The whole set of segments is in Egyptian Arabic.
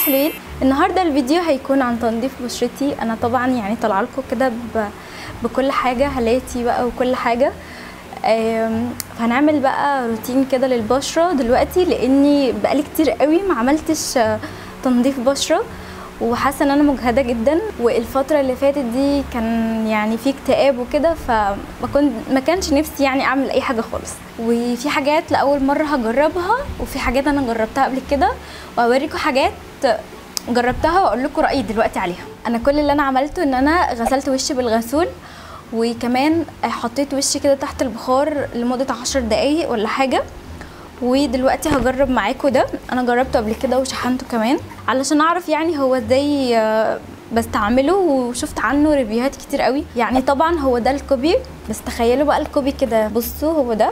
حلوين النهارده الفيديو هيكون عن تنظيف بشرتي انا طبعا يعني طالعه لكم كده ب- بكل حاجه هالاتي بقى وكل حاجه آم، فهنعمل بقى روتين كده للبشره دلوقتي لاني بقالي كتير قوي ما عملتش آه، تنظيف بشره وحاسه ان انا مجهده جدا والفتره اللي فاتت دي كان يعني في اكتئاب وكده فما كنت ما كانش نفسي يعني اعمل اي حاجه خالص وفي حاجات لاول مره هجربها وفي حاجات انا جربتها قبل كده وهوريكم حاجات جربتها واقول لكم رايي دلوقتي عليها انا كل اللي انا عملته ان انا غسلت وشي بالغسول وكمان حطيت وشي كده تحت البخار لمده عشر دقايق ولا حاجه ودلوقتي هجرب معاكم ده انا جربته قبل كده وشحنته كمان علشان اعرف يعني هو ازاي آه، بستعمله وشفت عنه ريفيوهات كتير قوي يعني طبعا هو ده الكوبي بس تخيلوا بقى الكوبي كده بصوا هو ده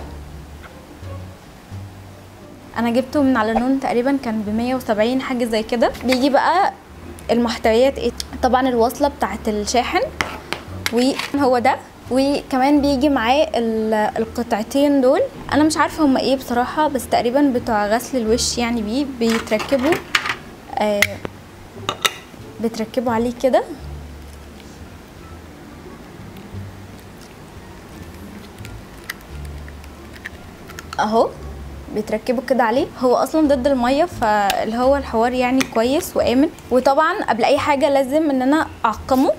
انا جبته من على نون تقريبا كان ب 170 حاجه زي كده بيجي بقى المحتويات ايه طبعا الوصله بتاعه الشاحن وهو ده وكمان بيجي معاه ال- القطعتين دول انا مش عارفه هما ايه بصراحه بس تقريبا بتوع غسل الوش يعني بيه بيتركبوا آه بتركبوا عليه كده اهو بيتركبوا كده عليه هو اصلا ضد الميه فاللي هو الحوار يعني كويس وامن وطبعا قبل اي حاجه لازم ان انا اعقمه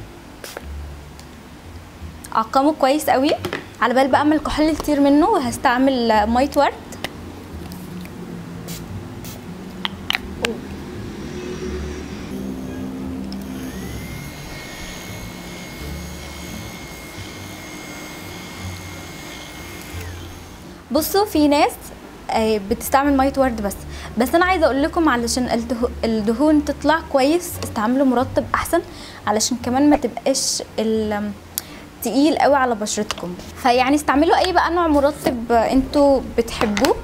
اعقمه كويس قوي على بال بقى اعمل كحول كتير منه وهستعمل ميه ورد بصوا في ناس آه، بتستعمل ميه ورد بس بس انا عايزه اقول لكم علشان الده- الدهون تطلع كويس استعملوا مرطب احسن علشان كمان ما تبقاش ال- تقيل قوي على بشرتكم فيعني استعملوا اي بقى نوع مرطب انتوا بتحبوه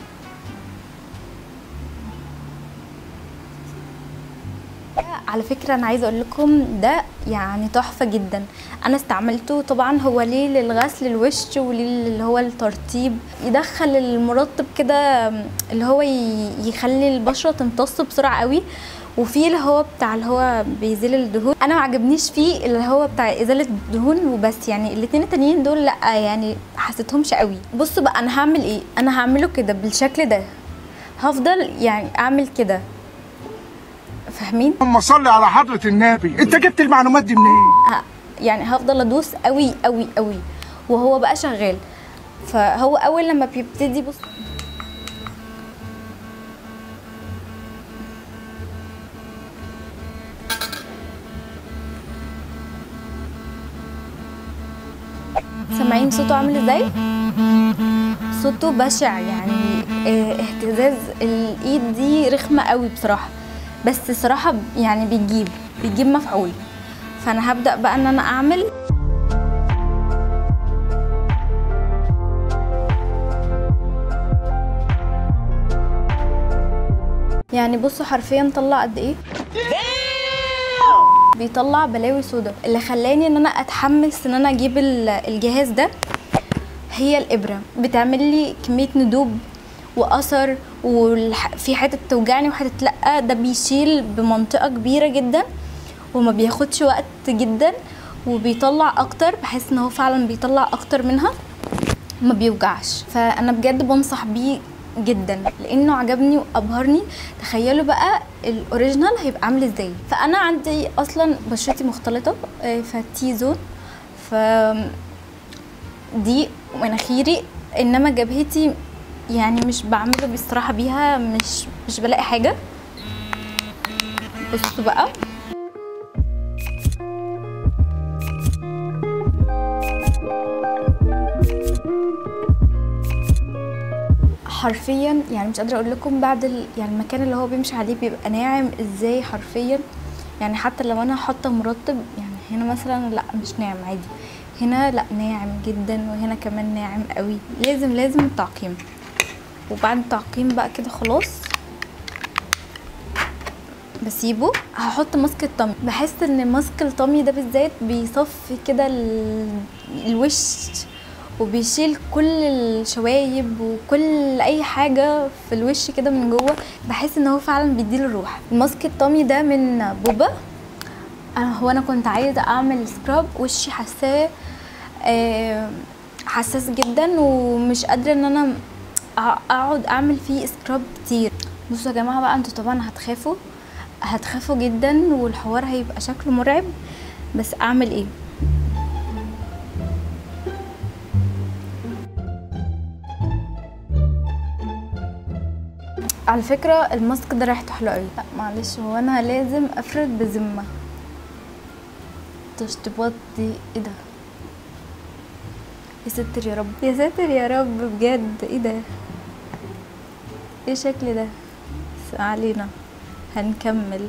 على فكرة أنا عايزة أقول لكم ده يعني تحفة جدا أنا استعملته طبعا هو ليه للغسل الوش وليه اللي هو الترطيب يدخل المرطب كده اللي هو ي- يخلي البشرة تمتص بسرعة قوي وفي اللي هو بتاع اللي هو بيزيل الدهون انا ما عجبنيش فيه اللي هو بتاع ازاله الدهون وبس يعني الاتنين التانيين دول لا يعني حسيتهمش قوي بصوا بقى انا هعمل ايه انا هعمله كده بالشكل ده هفضل يعني اعمل كده فاهمين اللهم صل على حضرة النبي انت جبت المعلومات دي منين ه- يعني هفضل ادوس قوي قوي قوي وهو بقى شغال فهو اول لما بيبتدي بص سامعين صوته عامل ازاي صوته بشع يعني اه، اهتزاز الايد دي رخمه قوي بصراحه بس صراحه ب- يعني بيجيب بيجيب مفعول فانا هبدا بقى ان انا اعمل يعني بصوا حرفيا طلع قد ايه بيطلع بلاوي سودا اللي خلاني ان انا اتحمس ان انا اجيب ال- الجهاز ده هي الابره بتعمل لي كميه ندوب واثر وفي حته توجعني وحته لا ده بيشيل بمنطقه كبيره جدا وما بياخدش وقت جدا وبيطلع اكتر بحس ان هو فعلا بيطلع اكتر منها ما بيوجعش فانا بجد بنصح بيه جدا لانه عجبني وابهرني تخيلوا بقى الاوريجينال هيبقى عامل ازاي فانا عندي اصلا بشرتي مختلطه آه، فتي زون ف دي مناخيري انما جبهتي يعني مش بعمله بصراحه بيها مش مش بلاقي حاجه بصوا بقى حرفيا يعني مش قادره اقول لكم بعد ال... يعني المكان اللي هو بيمشي عليه بيبقى ناعم ازاي حرفيا يعني حتى لو انا حاطه مرطب يعني هنا مثلا لا مش ناعم عادي هنا لا ناعم جدا وهنا كمان ناعم قوي لازم لازم التعقيم وبعد التعقيم بقى كده خلاص بسيبه هحط ماسك الطمي بحس ان ماسك الطمي ده بالذات بيصفي كده ال- الوش وبيشيل كل الشوايب وكل اي حاجه في الوش كده من جوه بحس ان هو فعلا بيديله الروح الماسك الطامي ده من بوبا انا هو انا كنت عايزه اعمل سكراب وشي حاساه آه، حساس جدا ومش قادره ان انا أع- اقعد اعمل فيه سكراب كتير بصوا يا جماعه بقى انتوا طبعا هتخافوا هتخافوا جدا والحوار هيبقى شكله مرعب بس اعمل ايه على فكرة الماسك ده ريحته حلوة قوي لا معلش هو انا لازم افرد بذمة تشطيبات دي ايه ده يا ساتر يا رب يا ساتر يا رب بجد ايه ده ايه الشكل ده بس ما علينا هنكمل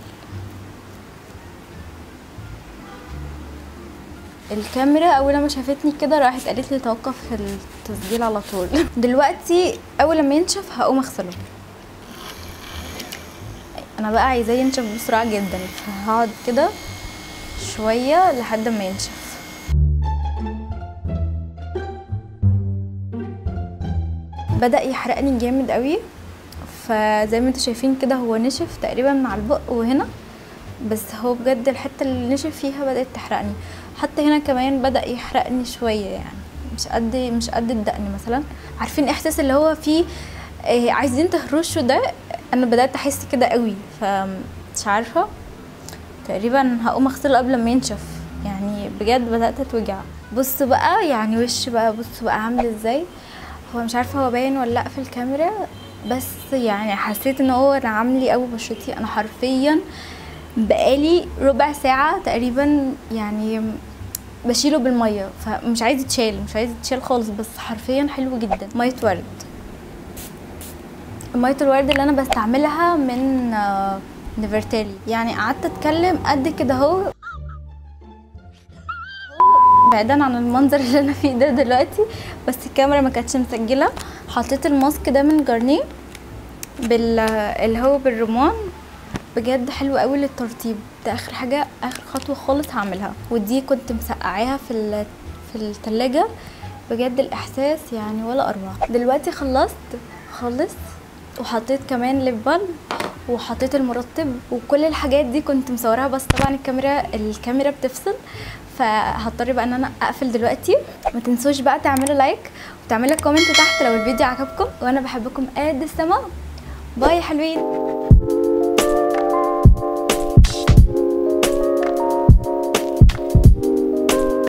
الكاميرا اول ما شافتني كده راحت قالت لي توقف التسجيل على طول دلوقتي اول ما ينشف هقوم اغسله انا بقى عايزاه ينشف بسرعه جدا فهقعد كده شويه لحد ما ينشف بدا يحرقني جامد قوي فزي ما انتوا شايفين كده هو نشف تقريبا مع البق وهنا بس هو بجد الحته اللي نشف فيها بدات تحرقني حتى هنا كمان بدا يحرقني شويه يعني مش قد مش قد الدقن مثلا عارفين احساس اللي هو فيه آه، عايزين تهرشوا ده انا بدات احس كده قوي فمش عارفه تقريبا هقوم اغسله قبل ما ينشف يعني بجد بدات اتوجع بص بقى يعني وش بقى بص بقى عامل ازاي هو مش عارفه هو باين ولا لا في الكاميرا بس يعني حسيت ان هو نعم لي قوي بشرتي انا حرفيا بقالي ربع ساعه تقريبا يعني بشيله بالميه فمش عايز يتشال مش عايز يتشال خالص بس حرفيا حلو جدا ميه ورد ميه الورد اللي انا بستعملها من آه، نيفرتالي يعني قعدت اتكلم قد كده اهو بعيدا عن المنظر اللي انا فيه ده دلوقتي بس الكاميرا ما كانتش مسجله حطيت الماسك ده من جارنيه بال اللي هو بالرمان بجد حلو قوي للترطيب ده اخر حاجه اخر خطوه خالص هعملها ودي كنت مسقعاها في ال- في التلاجة بجد الاحساس يعني ولا اروع دلوقتي خلصت خالص وحطيت كمان ليب بالم وحطيت المرطب وكل الحاجات دي كنت مصوراها بس طبعا الكاميرا الكاميرا بتفصل فهضطر بقى ان انا اقفل دلوقتي ما تنسوش بقى تعملوا لايك وتعملوا كومنت تحت لو الفيديو عجبكم وانا بحبكم قد السما باي يا حلوين